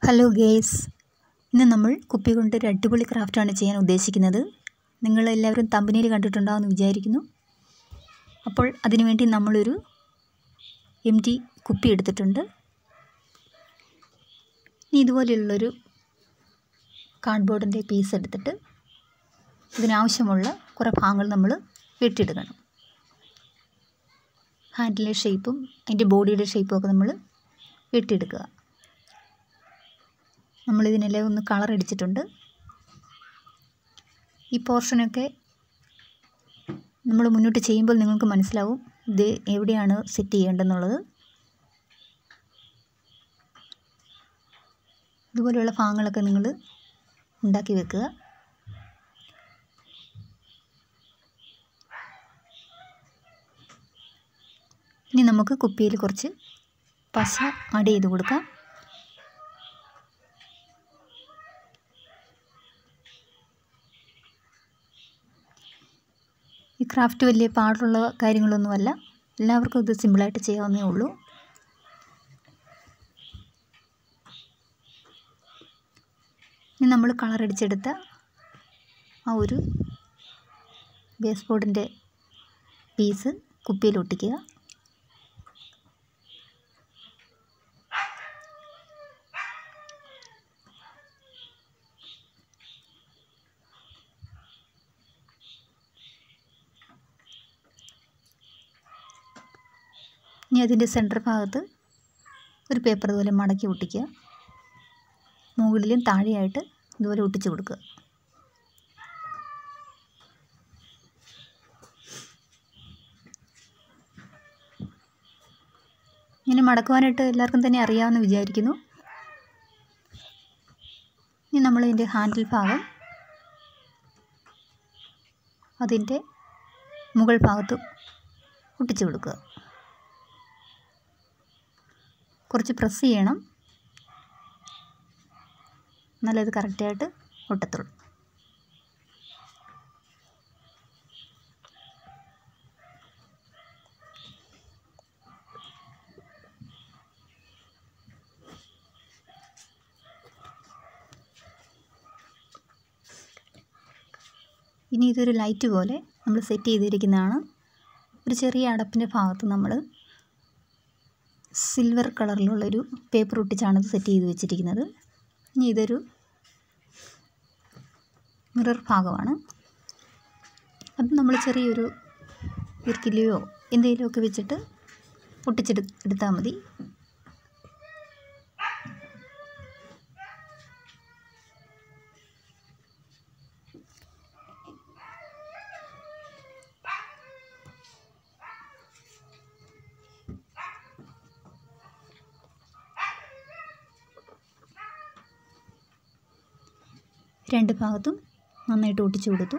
hello guys ഇന്ന് നമ്മൾ കുപ്പി കൊണ്ട് ഒരു അടിപൊളി ക്രാഫ്റ്റാണ് ചെയ്യാൻ ഉദ്ദേശിക്കുന്നത് നിങ്ങളെല്ലാവരും തമ്പനിയിൽ കണ്ടിട്ടുണ്ടാവുമെന്ന് വിചാരിക്കുന്നു അപ്പോൾ അതിനുവേണ്ടി നമ്മളൊരു എം ടി കുപ്പി എടുത്തിട്ടുണ്ട് ഇനി ഇതുപോലെയുള്ളൊരു കാർഡ്ബോർഡിൻ്റെ പീസ് എടുത്തിട്ട് ഇതിനാവശ്യമുള്ള കുറേ ഭാഗങ്ങൾ നമ്മൾ വെട്ടിയെടുക്കണം ഹാൻഡിലെ ഷേപ്പും അതിൻ്റെ ബോഡിയുടെ ഷേപ്പും ഒക്കെ നമ്മൾ വെട്ടിയെടുക്കുക നമ്മളിതിനെല്ലാം ഒന്ന് കളർ അടിച്ചിട്ടുണ്ട് ഈ പോർഷനൊക്കെ നമ്മൾ മുന്നോട്ട് ചെയ്യുമ്പോൾ നിങ്ങൾക്ക് മനസ്സിലാവും ഇത് എവിടെയാണ് സെറ്റ് ചെയ്യേണ്ടതെന്നുള്ളത് ഇതുപോലെയുള്ള ഭാഗങ്ങളൊക്കെ നിങ്ങൾ ഉണ്ടാക്കി വെക്കുക ഇനി നമുക്ക് കുപ്പിയിൽ കുറച്ച് പശ ആഡ് ചെയ്ത് കൊടുക്കാം ഈ ക്രാഫ്റ്റ് വലിയ പാടുള്ള കാര്യങ്ങളൊന്നുമല്ല എല്ലാവർക്കും ഇത് സിമ്പിളായിട്ട് ചെയ്യാവുന്നേ ഉള്ളൂ ഇനി നമ്മൾ കളർ അടിച്ചെടുത്ത ആ ഒരു ബേസ് ബോർഡിൻ്റെ പീസ് കുപ്പിയിൽ ഒട്ടിക്കുക ഇനി അതിൻ്റെ സെൻറ്റർ ഭാഗത്ത് ഒരു പേപ്പർ ഇതുപോലെ മടക്കി ഒട്ടിക്കുക മുകളിലും താഴെയായിട്ട് ഇതുപോലെ ഒട്ടിച്ച് കൊടുക്കുക ഇങ്ങനെ മടക്കുവാനായിട്ട് എല്ലാവർക്കും തന്നെ അറിയാമെന്ന് വിചാരിക്കുന്നു ഇനി നമ്മളിതിൻ്റെ ഹാൻഡിൽ ഭാഗം അതിൻ്റെ മുകൾ ഭാഗത്ത് ഒട്ടിച്ച് കൊടുക്കുക കുറച്ച് പ്രസ് ചെയ്യണം എന്നാലേ ഇത് കറക്റ്റായിട്ട് ഒട്ടത്തുള്ളൂ ഇനി ഇതൊരു ലൈറ്റ് പോലെ നമ്മൾ സെറ്റ് ചെയ്തിരിക്കുന്നതാണ് ഒരു ചെറിയ അടപ്പിൻ്റെ ഭാഗത്ത് നമ്മൾ സിൽവർ കളറിലുള്ളൊരു പേപ്പർ ഒട്ടിച്ചാണ് ഇത് സെറ്റ് ചെയ്ത് വെച്ചിരിക്കുന്നത് ഇനി ഇതൊരു മിറർ ഭാഗമാണ് അത് നമ്മൾ ചെറിയൊരു ഇർക്കിലയോ എന്തെങ്കിലുമൊക്കെ വെച്ചിട്ട് ഒട്ടിച്ചെടു എടുത്താൽ മതി രണ്ട് ഭാഗത്തും നന്നായിട്ട് ഒട്ടിച്ചു കൊടുത്തു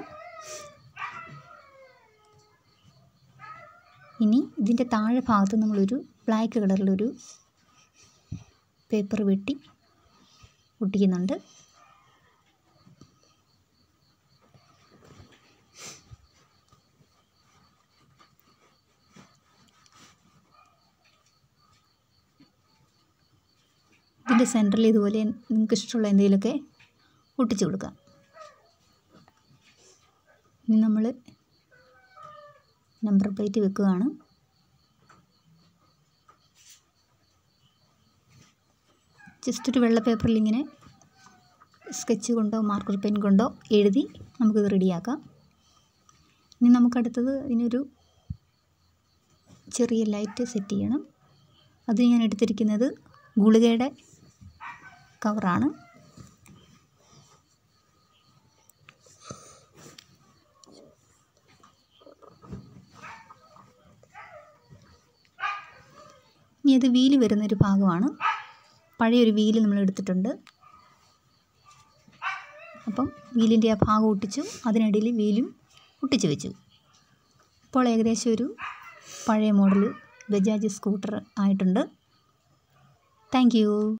ഇനി ഇതിൻ്റെ താഴെ ഭാഗത്ത് നമ്മളൊരു ബ്ലാക്ക് കളറിലൊരു പേപ്പർ വെട്ടി ഒട്ടിക്കുന്നുണ്ട് ഇതിൻ്റെ സെൻറ്ററിൽ ഇതുപോലെ നിങ്ങൾക്ക് ഇഷ്ടമുള്ള എന്തെങ്കിലുമൊക്കെ ഒട്ടിച്ചു കൊടുക്കാം ഇനി നമ്മൾ നമ്പർ പ്ലേറ്റ് വെക്കുകയാണ് ജസ്റ്റ് ഒരു വെള്ള പേപ്പറിൽ ഇങ്ങനെ സ്കെച്ച് കൊണ്ടോ മാർക്കർ പെൻ കൊണ്ടോ എഴുതി നമുക്കിത് റെഡിയാക്കാം ഇനി നമുക്കടുത്തത് ഇതിനൊരു ചെറിയ ലൈറ്റ് സെറ്റ് ചെയ്യണം അത് ഞാൻ എടുത്തിരിക്കുന്നത് ഗുളികയുടെ കവറാണ് ഇനി അത് വീല് വരുന്നൊരു ഭാഗമാണ് പഴയൊരു വീല് നമ്മൾ എടുത്തിട്ടുണ്ട് അപ്പം വീലിൻ്റെ ആ ഭാഗം ഒട്ടിച്ചു അതിനിടയിൽ വീലും ഒട്ടിച്ചു വെച്ചു ഇപ്പോൾ ഏകദേശം ഒരു പഴയ മോഡൽ ബജാജ് സ്കൂട്ടർ ആയിട്ടുണ്ട് താങ്ക്